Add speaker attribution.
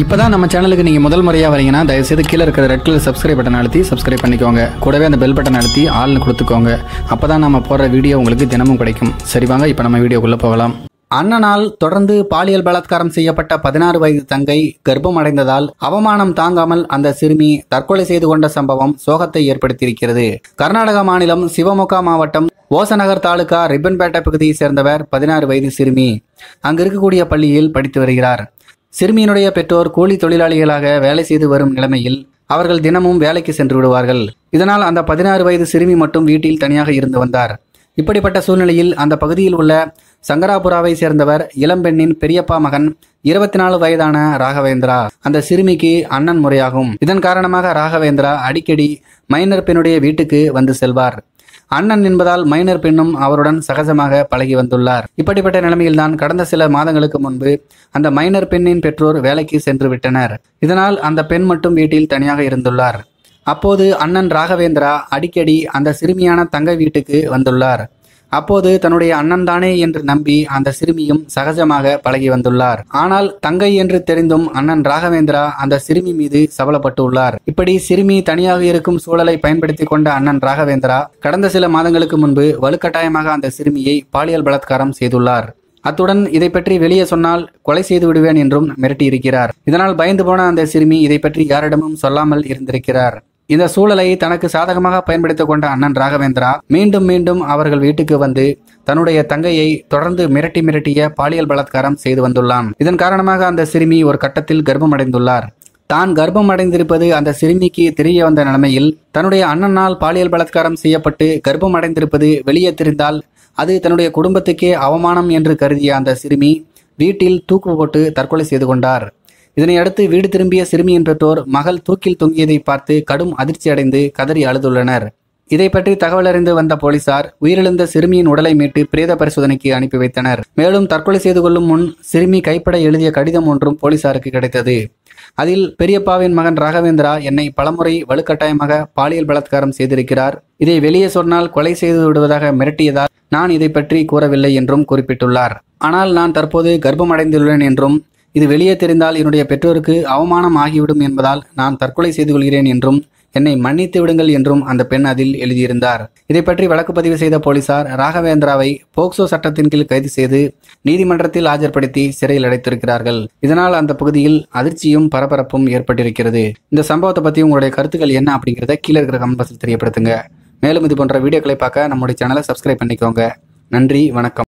Speaker 1: இப்பதான் நம்ம சேனலுக்கு நீங்க முதல் முறையா வரீங்கன்னா தயவுசெய்து கீழே இருக்கிற ரெட் கலர் சப்ஸ்கிரைப் பட்டன் அழுத்தி சப்ஸ்கிரைப் பண்ணிக்கோங்க கூடவே அந்த பெல் பட்டன் அழுத்தி ஆள்னு கொடுத்துக்கோங்க அப்பதான் நம்ம போடுற வீடியோ உங்களுக்கு தினமும் கிடைக்கும் சரி வாங்க இப்போ நம்ம வீடியோக்குள்ள போகலாம் அண்ணனால் தொடர்ந்து பாலியல் பலாத்காரம் செய்யப்பட்ட பதினாறு வயது தங்கை கர்ப்பம் அடைந்ததால் அவமானம் தாங்காமல் அந்த சிறுமி தற்கொலை செய்து கொண்ட சம்பவம் சோகத்தை ஏற்படுத்தியிருக்கிறது கர்நாடக மாநிலம் சிவமொகா மாவட்டம் ஓசநகர் தாலுகா ரிப்பன்பேட்டை பகுதியை சேர்ந்தவர் பதினாறு வயது சிறுமி அங்கு இருக்கக்கூடிய பள்ளியில் படித்து வருகிறார் சிறுமியினுடைய பெற்றோர் கூலி தொழிலாளிகளாக வேலை செய்து வரும் நிலைமையில் அவர்கள் தினமும் வேலைக்கு சென்று விடுவார்கள் இதனால் அந்த பதினாறு வயது சிறுமி மட்டும் வீட்டில் தனியாக இருந்து வந்தார் இப்படிப்பட்ட சூழ்நிலையில் அந்த பகுதியில் உள்ள சங்கராபுராவை சேர்ந்தவர் இளம்பெண்ணின் பெரியப்பா மகன் இருபத்தி நாலு வயதான ராகவேந்திரா அந்த சிறுமிக்கு அண்ணன் முறையாகும் இதன் காரணமாக ராகவேந்திரா அடிக்கடி மைனர் பெண்ணுடைய வீட்டுக்கு வந்து செல்வார் அண்ணன் என்பதால் மைனர் பெண்ணும் அவருடன் சகஜமாக பழகி வந்துள்ளார் இப்படிப்பட்ட நிலைமையில்தான் கடந்த சில மாதங்களுக்கு முன்பு அந்த மைனர் பெண்ணின் பெற்றோர் வேலைக்கு சென்று விட்டனர் இதனால் அந்த பெண் மட்டும் வீட்டில் தனியாக இருந்துள்ளார் அப்போது அண்ணன் ராகவேந்திரா அடிக்கடி அந்த சிறுமியான தங்க வீட்டுக்கு வந்துள்ளார் அப்போது தன்னுடைய அண்ணன் தானே என்று நம்பி அந்த சிறுமியும் சகஜமாக பழகி வந்துள்ளார் ஆனால் தங்கை என்று தெரிந்தும் அண்ணன் ராகவேந்திரா அந்த சிறுமி மீது சபலப்பட்டு உள்ளார் இப்படி சிறுமி தனியாக இருக்கும் சூழலை பயன்படுத்தி கொண்ட அண்ணன் ராகவேந்திரா கடந்த சில மாதங்களுக்கு முன்பு வலுக்கட்டாயமாக அந்த சிறுமியை பாலியல் பலாத்காரம் செய்துள்ளார் அத்துடன் இதை பற்றி வெளியே சொன்னால் கொலை செய்து விடுவேன் என்றும் மிரட்டியிருக்கிறார் இதனால் பயந்து போன அந்த சிறுமி இதை பற்றி யாரிடமும் சொல்லாமல் இருந்திருக்கிறார் இந்த சூழலை தனக்கு சாதகமாக பயன்படுத்திக் கொண்ட அண்ணன் ராகவேந்திரா மீண்டும் மீண்டும் அவர்கள் வீட்டுக்கு வந்து தன்னுடைய தங்கையை தொடர்ந்து மிரட்டி மிரட்டிய பாலியல் பலாத்காரம் செய்து வந்துள்ளான் இதன் காரணமாக அந்த சிறுமி ஒரு கட்டத்தில் கர்ப்பமடைந்துள்ளார் தான் கர்ப்பம் அடைந்திருப்பது அந்த சிறுமிக்கு தெரிய வந்த நிலைமையில் தன்னுடைய அண்ணனால் பாலியல் பலாத்காரம் செய்யப்பட்டு கர்ப்பம் அடைந்திருப்பது வெளியே தெரிந்தால் அது தன்னுடைய குடும்பத்துக்கே அவமானம் என்று கருதிய அந்த சிறுமி வீட்டில் தூக்கு போட்டு தற்கொலை செய்து கொண்டார் இதனை அடுத்து வீடு திரும்பிய சிறுமியின் பெற்றோர் மகள் தூக்கில் தொங்கியதை பார்த்து கடும் அதிர்ச்சி அடைந்து கதறி அழுதுள்ளனர் இதை பற்றி தகவல் அறிந்து வந்த போலீசார் உயிரிழந்த சிறுமியின் உடலை மீட்டு பிரேத பரிசோதனைக்கு அனுப்பி வைத்தனர் மேலும் தற்கொலை செய்து கொள்ளும் முன் சிறுமி கைப்பட எழுதிய கடிதம் ஒன்றும் போலீசாருக்கு கிடைத்தது அதில் பெரியப்பாவின் மகன் ராகவேந்திரா என்னை பலமுறை வலுக்கட்டாயமாக பாலியல் பலாத்காரம் செய்திருக்கிறார் இதை வெளியே சொன்னால் கொலை செய்து விடுவதாக மிரட்டியதால் நான் இதை பற்றி கூறவில்லை என்றும் குறிப்பிட்டுள்ளார் ஆனால் நான் தற்போது கர்ப்பமடைந்துள்ளேன் என்றும் இது வெளியே தெரிந்தால் என்னுடைய பெற்றோருக்கு அவமானம் ஆகிவிடும் என்பதால் நான் தற்கொலை செய்து கொள்கிறேன் என்றும் என்னை மன்னித்து விடுங்கள் என்றும் அந்த பெண் அதில் எழுதியிருந்தார் இதை பற்றி வழக்கு பதிவு செய்த போலீசார் ராகவேந்திராவை போக்சோ சட்டத்தின் கீழ் கைது செய்து நீதிமன்றத்தில் ஆஜர்படுத்தி சிறையில் அடைத்திருக்கிறார்கள் இதனால் அந்த பகுதியில் அதிர்ச்சியும் பரபரப்பும் ஏற்பட்டிருக்கிறது இந்த சம்பவத்தை பற்றி உங்களுடைய கருத்துக்கள் என்ன அப்படிங்கிறத கீழே இருக்கிற கமெண்ட் பாக்ஸில் தெரியப்படுத்துங்க மேலும் இது போன்ற வீடியோக்களை பார்க்க நம்முடைய சேனலை சப்ஸ்கிரைப் பண்ணிக்கோங்க நன்றி வணக்கம்